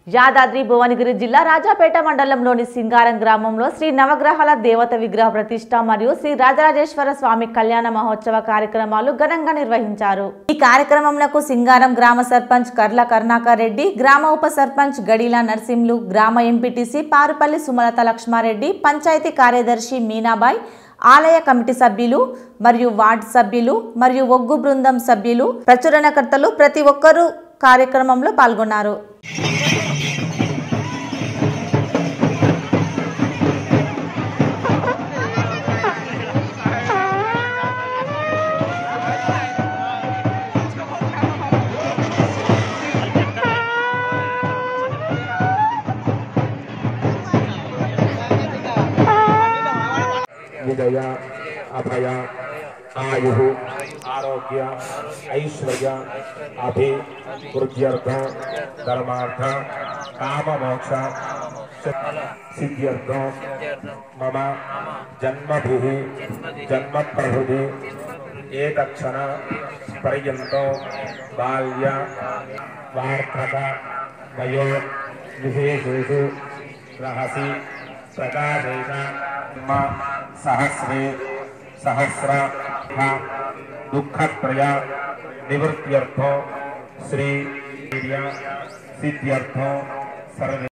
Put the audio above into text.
యాదాద్రి భువనగిరి జిల్లా రాజాపేట మండలంలోని సింగారం గ్రామంలో శ్రీ నవగ్రహాల దేవత విగ్రహ ప్రతిష్ట మరియు శ్రీ రాజరాజేశ్వర స్వామి కళ్యాణ మహోత్సవ కార్యక్రమాలు ఘనంగా నిర్వహించారు ఈ కార్యక్రమంలో సింగారం గ్రామ సర్పంచ్ కర్ల కరుణాకర్ రెడ్డి గ్రామ ఉప సర్పంచ్ గడిల నర్సింలు గ్రామ ఎంపీటీసీ పారుపల్లి సుమలత లక్ష్మారెడ్డి పంచాయతీ కార్యదర్శి మీనాబాయ్ ఆలయ కమిటీ సభ్యులు మరియు వార్డు సభ్యులు మరియు ఒగ్గు బృందం సభ్యులు ప్రచురణకర్తలు ప్రతి ఒక్కరూ కార్యక్రమంలో పాల్గొన్నారు విజయ అభయ ఆయు ఆరోగ్య ఐశ్వర్య అభి వృద్ధ్యర్థ ధర్మార్థ కామమోక్ష సిద్ధ్యర్థ మమ జన్మభి జన్మప్రభృతి ఏతక్షణ పర్యంతో బాల్య వార్ధక వయో విశేషేషు రహసి ప్రకాశేష జన్మ సహస్రే సహస్ర దుఃఖత్రయ నివృత్త్యర్థో శ్రీ సిద్ధ్యర్థో సర్వే